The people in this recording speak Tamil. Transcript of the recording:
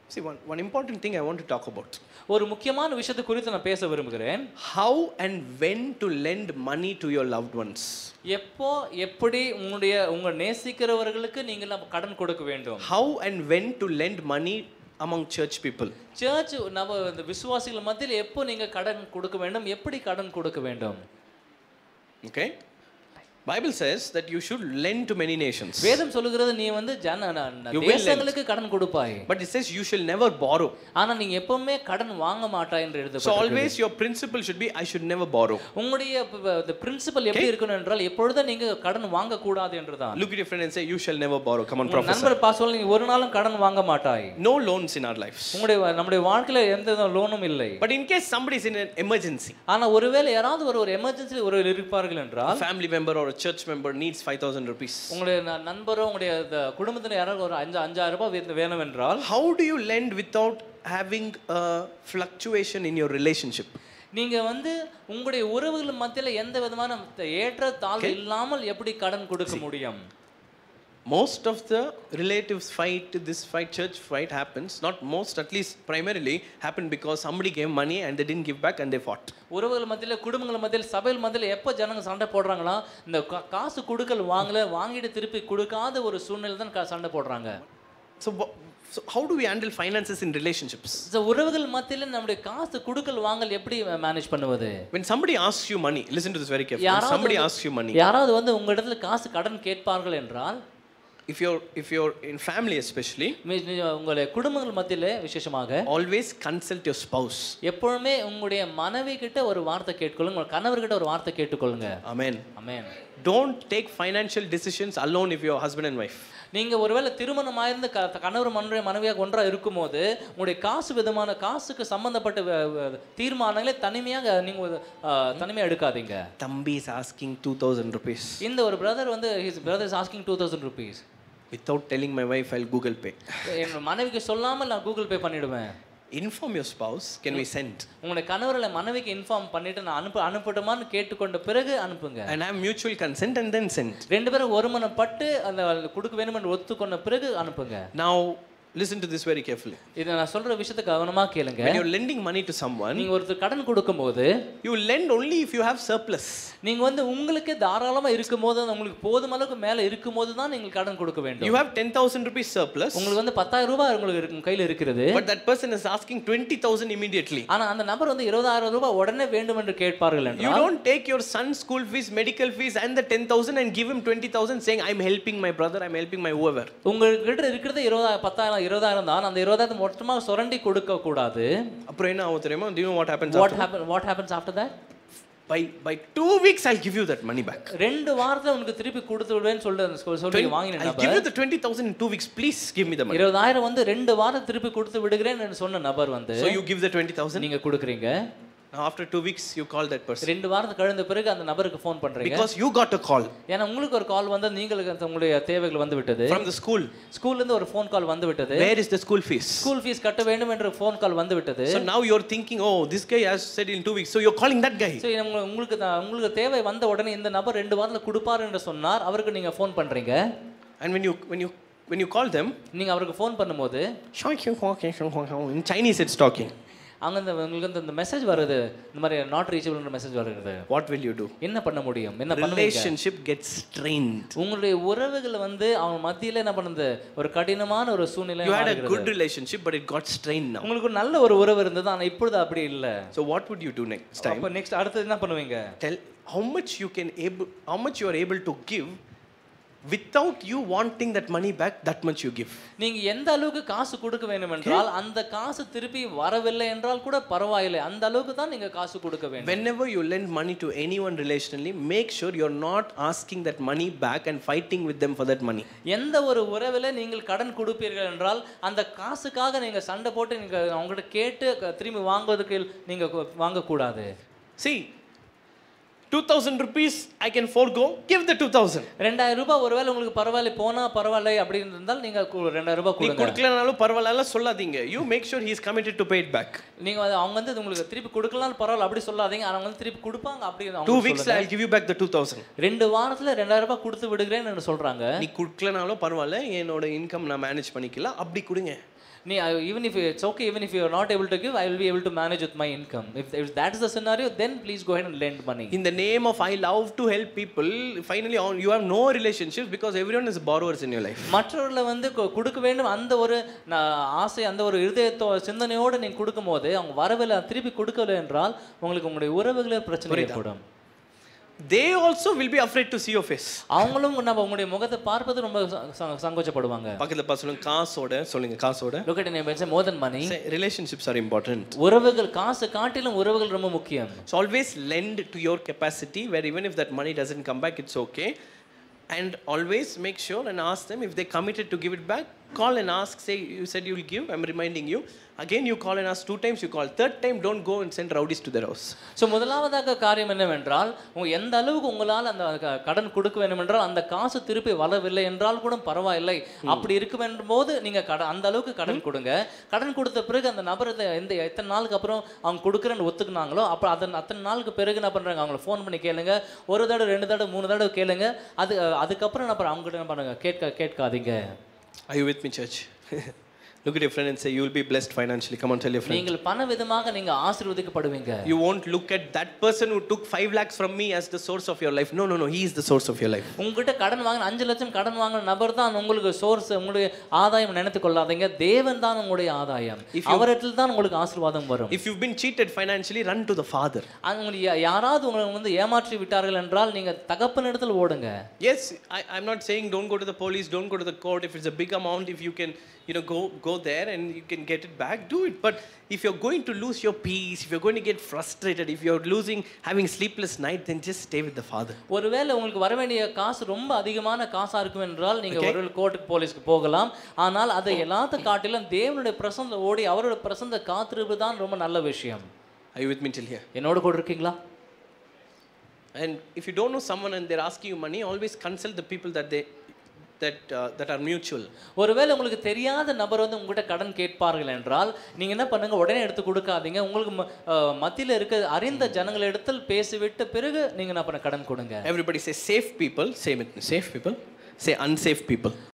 See, one, one important thing I want to talk about ஒரு முக்கியமான விஷயத்தை குறித்து நான் பேச விரும்புகிறேன் how and when to lend money to your loved ones. எப்போ எப்படி உங்களுடைய உங்க நேசிக்கிறவர்களுக்கு நீங்கள் நம்ம கடன் கொடுக்க வேண்டும் How and when to lend money among church people. Church நம்ம இந்த விசுவாசிகள் மத்தியில் எப்போ நீங்க கடன் கொடுக்க வேண்டும் எப்படி கடன் கொடுக்க வேண்டும் Okay? Bible says that you should lend to many nations. வேதம் சொல்லுகிறது நீ வந்து ஜன ந- ந- You will lend. தேசங்களுக்கு கடன் கொடுப்பாய் But it says you shall never borrow. ஆனா நீங்க எப்பவுமே கடன் வாங்க மாட்டாய் என்று So எழுதப்பட்டிருக்கிறது always your principle should be I should never borrow. உங்களுடைய பிரின்சிபல் எப்படி இருக்கணும் என்றால் எப்பொழுதும் நீங்க கடன் வாங்க கூடாது என்றுதான் Look at your friend and say you shall never borrow. Come on, உங்க professor. நண்பர் பாசோல் நீங்க ஒரு நாளும் கடன் வாங்க மாட்டாய் No loans in our lives. உங்களுடைய நம்முடைய வாழ்க்கையில எந்த லோனும் இல்லை But in case somebody is in an emergency, ஆனா ஒருவேளை யாராவது ஒரு ஒரு எமர்ஜென்சி ஒரு இருப்பார்கள் a என்றால் family member or a church member needs 5000 rupees. உங்களுடைய ந- நண்பரோ உங்களுடைய இந்த குடும்பத்தில் யாராவது ஒரு அஞ்சு அஞ்சாயிரம் ரூபாய் வே- வேணும் என்றால் How do you lend without having a fluctuation in your relationship? நீங்க வந்து உங்களுடைய உறவுகள் மத்தியில எந்த விதமான ஏற்ற தாழ்வு இல்லாமல் எப்படி கடன் கொடுக்க முடியும் Most of the relatives fight, this fight, church fight happens, not most, at least primarily, happened because somebody gave money and they didn't give back and they fought. உறவுகள் மத்தியில குடும்பங்கள் மத்தியில் சபைகள் மத்தியில் எப்போ ஜனங்க சண்டை போடுறாங்களா இந்த கா- காசு கொடுக்கல் வாங்கல வாங்கிட்டு திருப்பி கொடுக்காத ஒரு சூழ்நிலை தான் கா- சண்டை போடுறாங்க So, wha- so how do we handle finances in relationships? இந்த உறவுகள் மத்தியில நம்முடைய காசு கொடுக்கல் வாங்கல் எப்படி மேனேஜ் பண்ணுவது When somebody asks you money, listen to this very carefully. When யாராவது somebody வந்து- asks you money, யாராவது வந்து உங்க இடத்துல காசு கடன் கேட்பார்கள் என்றால் if you're if you're in family especially, மி- மி- உங்களுடைய குடும்பங்கள் மத்தியில விசேஷமாக always consult your spouse. எப்பொழுதுமே உங்களுடைய மனைவி கிட்ட ஒரு வார்த்தை கேட்டுக்கொள்ளுங்க உங்க கணவர்கிட்ட ஒரு வார்த்தை கேட்டுக்கொள்ளுங்க Amen. Amen Don't take financial decisions alone if you're husband and wife. நீங்க ஒருவேளை திருமணமாயிருந்து க கணவர் மனைவி மனைவியாக ஒன்றா இருக்கும்போது உங்களுடைய காசு விதமான காசுக்கு சம்பந்தப்பட்ட வ- வ- தீர்மானங்களை தனிமையாக நீங்க ஒரு, ஆ, தனிமையா எடுக்காதீங்க Thambi is asking 2000 rupees. இந்த ஒரு பிரதர் வந்து his brother is asking two thousand rupees Without telling my wife, I'll Google Pay. என் மனைவிக்கு சொல்லாமல் நான் கூகுள் பே பண்ணிடுவேன் Inform your spouse, can we send? உங்களுடைய கணவர்களை மனைவிக்கு இன்ஃபார்ம் பண்ணிட்டு நான் அனுப்ப அனுப்பட்டுமான்னு கேட்டுக்கொண்ட பிறகு அனுப்புங்க And have mutual consent and then send. ரெண்டு பேரும் ஒருமனப்பட்டு அந்த கொடுக்க வேணும் என்று ஒத்துக்கொண்ட பிறகு அனுப்புங்க Now, listen to this very carefully. இதை நான் சொல்ற விஷயத்தை கவனமா கேளுங்க When you're lending money to someone, நீங்க ஒருத்தர் கடன் கொடுக்கும்போது you lend only if you have surplus. நீங்க வந்து உங்களுக்கே தாராளமா இருக்கும்போது உங்களுக்கு போதும் அளவுக்கு மேல இருக்கும்போது தான் நீங்கள் கடன் கொடுக்க வேண்டும் You have 10,000 rupees surplus, உங்களுக்கு வந்து பத்தாயிரம் ரூபாய் உங்களுக்கு இருக்கு- கையில இருக்கிறது but that person is asking 20,000 immediately. ஆனா அந்த நபர் வந்து இருபதாயிரம் ரூபாய் உடனே வேண்டும் என்று கேட்பார்கள் You என்றால் don't take your son's school fees, medical fees, and the 10,000 and give him 20,000 saying, I'm helping my brother, I'm helping my whoever. உங்ககிட்ட இருக்கிறது இருபதாயிரம் பத்தாயிரம் இருபதாயிரம் தான் அந்த இருபதாயிரத்தை மொத்தமாக சுரண்டி கொடுக்க கூடாது அப்புறம் என்ன ஆகும் தெரியுமா? Do you know what happens what after? Happen what happens after that By, by two weeks, I'll give you that money back. ரெண்டு வாரத்துல உனக்கு திருப்பி கொடுத்து விடுவேன்னு சொல்லிட்டு சொல்~ சொல்லி வாங்கின I'll give நபர் you the 20,000 in two weeks. Please give me the money. இருபதாயிரம் வந்து ரெண்டு வாரம் திருப்பி கொடுத்து விடுகிறேன்னு சொன்ன நபர் வந்து So you give the 20,000. நீங்க கொடுக்குறீங்க Now after two weeks, you call that person. ரெண்டு வாரத்துக்கு கழிந்த பிறகு அந்த நபருக்கு ஃபோன் பண்றீங்க Because you got a call ஏன்னா உங்களுக்கு ஒரு கால் வந்து நீங்களுக்கு அந்த உங்களுடைய தேவைகள் வந்து விட்டது from the school. ஸ்கூல்ல இருந்து ஒரு ஃபோன் கால் வந்து விட்டது Where is the school fees? School fees கட்ட வேண்டும் என்ற ஃபோன் கால் வந்து விட்டது So now you're thinking, oh, this guy has said in two weeks. So you're calling that guy. So உங்களுக்கு தான் உங்களுக்கு தேவை வந்த உடனே இந்த நபர் ரெண்டு வாரத்துல கொடுப்பாரு என்று சொன்னார் அவருக்கு நீங்க ஃபோன் பண்றீங்க And when you when you when you call them, நீங்க அவருக்கு ஃபோன் பண்ணும்போது in Chinese it's talking. அங்க இந்த உங்களுக்கு இந்த- இந்த மெசேஜ் வருது இந்த மாதிரி நாட் ரீச்சபிள்ன்ற மெசேஜ் வருது What will you do? என்ன பண்ண முடியும் என்ன பண்ணுவீங்க Relationship gets strained. உங்களுடைய உறவுகள் வந்து அவங்க மத்தியில என்ன பண்ணுது ஒரு கடினமான ஒரு சூழ்நிலை You had a மாறுகிறது. good relationship, but it got strained now. உங்களுக்கு ஒரு நல்ல ஒரு உறவு இருந்தது ஆனா இப்பொழுது அப்படி இல்ல So what would you do next time? அப்ப நெக்ஸ்ட் அடுத்து என்ன பண்ணுவீங்க Tell how much you can able how much you are able to give without you wanting that money back. That much you give. நீங்க எந்த அளவுக்கு காசு கொடுக்க வேண்டும் என்றால் அந்த காசு திருப்பி வரவில்லை என்றால் கூட பரவாயில்லை அந்த அளவுக்கு தான் நீங்க காசு கொடுக்க வேண்டும் Whenever you lend money to anyone relationally, make sure you're not asking that money back and fighting with them for that money. எந்த ஒரு உறவில் நீங்கள் கடன் கொடுப்பீர்கள் என்றால் அந்த காசுக்காக நீங்க சண்டை போட்டு நீங்க அவங்ககிட்ட கேட்டு க- திரும்பி வாங்குவதற்கு நீங்க கு- வாங்கக்கூடாது See, 2000 rupees I can forego, give the 2000. ரெண்டாயிரம் ரூபாய் ஒருவேளை உங்களுக்கு பரவாயில்ல போனா பரவாயில்லை அப்படின்னு இருந்தால் நீங்க கு- ரெண்டாயிரம் ரூபாய் நீ கொடுங்க கொடுக்கலனாலும் பரவாயில்ல சொல்லாதீங்க you make sure he's committed to pay it back நீங்க வந்து அவங்க வந்து இது உங்களுக்கு திருப்பி கொடுக்கலாம் பரவாயில்ல அப்படி சொல்லாதீங்க அவங்க வந்து திருப்பி கொடுப்பாங்க அப்படி அவங்க டூ சொல்லுங்க. வீக்ஸ்ல I give you back the two thousand ரெண்டு வாரத்துல ரெண்டாயிரம் ரூபாய் கொடுத்து விடுகிறேன்னு சொல்றாங்க நீ கொடுக்கலனாலும் பரவாயில்ல என்னோட இன்கம் நான் மேனேஜ் பண்ணிக்கலாம் அப்படி கொடுங்க நீ even if it's okay even if you not able to give I will be able to manage with my income if if that is the scenario then please go ahead and lend money In the name of I love to help people, finally on- you have no relationships because everyone is borrowers in your life. மற்றவர்களை வந்து கு- கொடுக்க வேண்டும் அந்த ஒரு ந- ஆசை அந்த ஒரு இருதயத்தோ சிந்தனையோடு நீங்க கொடுக்கும்போது அவங்க வரவில்லை திருப்பி கொடுக்கவில்லை என்றால் உங்களுக்கு உங்களுடைய உறவுகளே பிரச்சனை ஏற்படும் They also will be afraid to see your face. அவங்களும் நம்ம உங்களுடைய முகத்தை பார்ப்பது ரொம்ப ச- ச- சங்கோச்சப்படுவாங்க பக்கத்தில் பார்த்து சொல்லுங்க காசோட சொல்லுங்க காசோட look at your mention more than money Say, relationships are important. உறவுகள் காசு காட்டிலும் உறவுகள் ரொம்ப முக்கியம் So always lend to your capacity where even if that money doesn't come back, it's okay. And always make sure and ask them if they committed to give it back. Call and ask, say, you said you will give, I'm reminding you. Again, you call and ask two times, you call. Third time, don't go and send rowdies to their house. So முதலாவதாக காரியம் என்னவென்றால் உங்க எந்த அளவுக்கு உங்களால் அந்த க- கடன் கொடுக்க வேண்டும் என்றால் அந்த காசு திருப்பி வரவில்லை என்றால் கூட பரவாயில்லை அப்படி இருக்கும் போது நீங்க கடன் அந்த அளவுக்கு கடன் கொடுங்க கடன் கொடுத்த பிறகு அந்த நபர் இதை எந்த எத்தனை நாளுக்கு அப்புறம் அவங்க கொடுக்குறேன்னு ஒத்துக்குனாங்களோ அப்போ அதன் அத்தனை நாளுக்கு பிறகு என்ன பண்றாங்க அவங்கள ஃபோன் பண்ணி கேளுங்க ஒரு தடவை ரெண்டு தடவை மூணு தடவை கேளுங்க அது அதுக்கப்புறம் என்ன பண்ணுறாங்க அவங்ககிட்ட என்ன பண்ணுங்க கேட்க கேட்காதீங்க Are you with me, church? Look at your friend and say, You will be blessed financially. Come on, tell your friend. நீங்கள் பண விதமாக நீங்க ஆசீர்வதிக்கப்படுவீங்க You won't look at that person who took 5 lakhs from me as the source of your life. No, no, no. He is the source of your life. உங்ககிட்ட கடன் வாங்கின அஞ்சு லட்சம் கடன் வாங்கின நபர் தான் உங்களுக்கு சோர்ஸ் உங்களுடைய ஆதாயம் நினைத்து கொள்ளாதீங்க தேவன் தான் உங்களுடைய ஆதாயம் அவரிடத்தில் தான் உங்களுக்கு ஆசீர்வாதம் வரும் If you've been cheated financially, run to the Father. அது உங்களுக்கு யா- யாராவது உங்களை வந்து ஏமாற்றி விட்டார்கள் என்றால் நீங்க தகப்பனிடத்தில் ஓடுங்க Yes, I, I'm not saying don't go to the police, don't go to the court. If it's a big amount, if you can, you know, go go there and you can get it back, do it. But if you're going to lose your peace, if you're going to get frustrated, if you're losing, having sleepless night, then just stay with the Father. ஒருவேளை உங்களுக்கு வர வேண்டிய காசு ரொம்ப அதிகமான காசா இருக்கும் என்றால் நீங்க ஒரு கோர்ட்டுக்கு போலீஸ்க்கு போகலாம் ஆனால் அதை எல்லாத்த காட்டிலும் தேவனுடைய பிரசந்த ஓடி அவரோட பிரசந்த காத்திருப்பு தான் ரொம்ப நல்ல விஷயம் Are you with me till here? என்னோட கூட இருக்கீங்களா And if you don't know someone and they're asking you money, always consult the people that they that uh, that are mutual. ஒருவேளை உங்களுக்கு தெரியாத நபர் வந்து உங்ககிட்ட கடன் கேட்பார்கள் என்றால் நீங்க என்ன பண்ணுங்க உடனே எடுத்து கொடுக்காதீங்க உங்களுக்கு ம- அஹ், மத்தியில இருக்க அறிந்த ஜனங்கள் இடத்தில் பேசிவிட்டு பிறகு நீங்க என்ன பண்ண கடன் கொடுங்க Everybody say safe people. Say with me. Safe people. Say unsafe people.